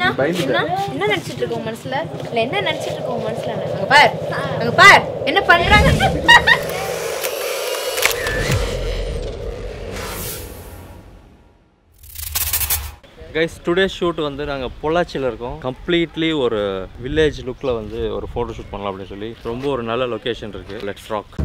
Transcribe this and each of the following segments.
என்ன என்ன என்ன நினைச்சிட்டு இருக்க உன் மனசுல இல்ல என்ன நினைச்சிட்டு இருக்க உன் மனசுல அங்க பார் அங்க பார் என்ன பண்றாங்க கைஸ் டுடே ஷூட் வந்து நாங்கள் பொள்ளாச்சியில் இருக்கோம் கம்ப்ளீட்லி ஒரு வில்லேஜ் லுக்கில் வந்து ஒரு ஃபோட்டோ ஷூட் பண்ணலாம் அப்படின்னு சொல்லி ரொம்ப ஒரு நல்ல லொக்கேஷன் இருக்குது லெட்ஸ் ராக்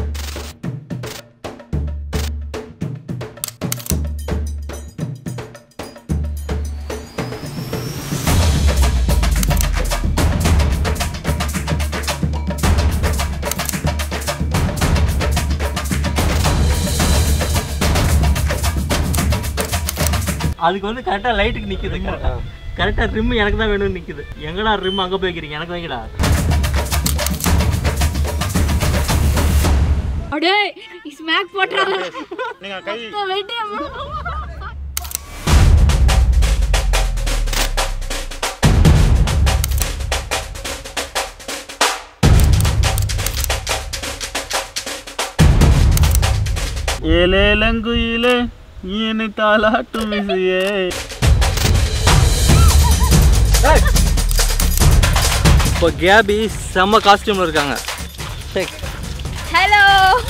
அதுக்கு வந்து கரெக்டாக லைட்டுக்கு நிற்குது கரெக்டாக ரிம் எனக்கு தான் வேணும்னு நிற்குது எங்கடா ரிம் அங்கே போய் வைக்கிறீங்க எனக்கு வைங்கடா அடே ஸ்மாக் போட்றாங்க நீங்க கை வெட்டி ஏலேலங்குயிலே என்னை தாளாட்டும் விசையே இப்போ கேபி செம்ம காஸ்டியூமில் இருக்காங்க செக் ஹலோ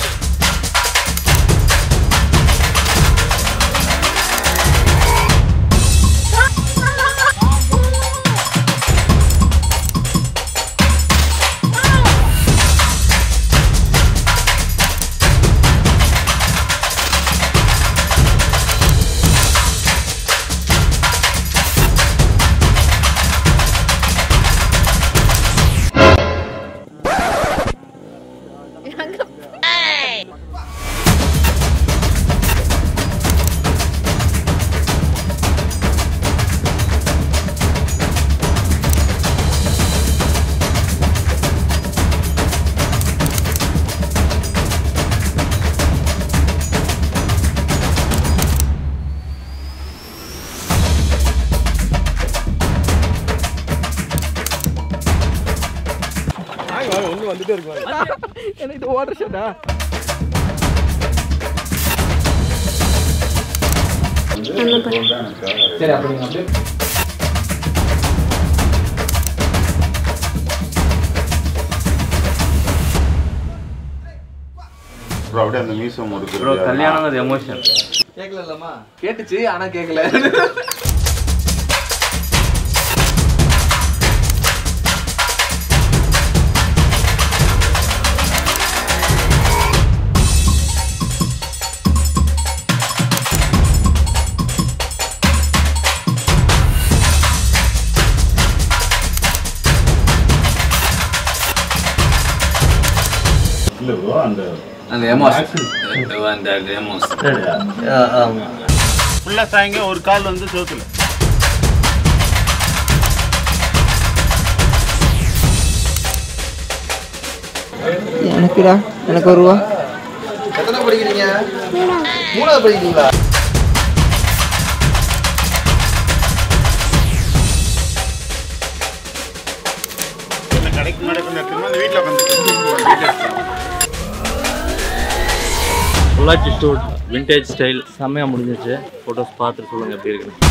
ப்ரோ அப்படியே அந்த மியூசியம் ப்ரோ முடுக்கு கல்யாணம் அது எமோஷன் கேட்டுச்சு ஆனா கேட்கல இல்ல ப்ரோ அந்த அந்த எமோஸ் அந்த எமோஸ் ஆமாம் ஃபுல்லா சாயங்க ஒரு கால் வந்து சோத்துல எனக்குடா எனக்கு ஒரு ரூபா எத்தனை படிக்கிறீங்க மூணாவது படிக்கிறீங்களா இந்த கடைக்கு முன்னாடி கொஞ்சம் திரும்ப அந்த வீட்டில் உட்காந்து பொள்ளாச்சி ஷூட் விண்டேஜ் ஸ்டைல் செம்மையாக முடிஞ்சிச்சு ஃபோட்டோஸ் பார்த்துட்டு சொல்லுங்கள் எப்படி இருக்குன்னு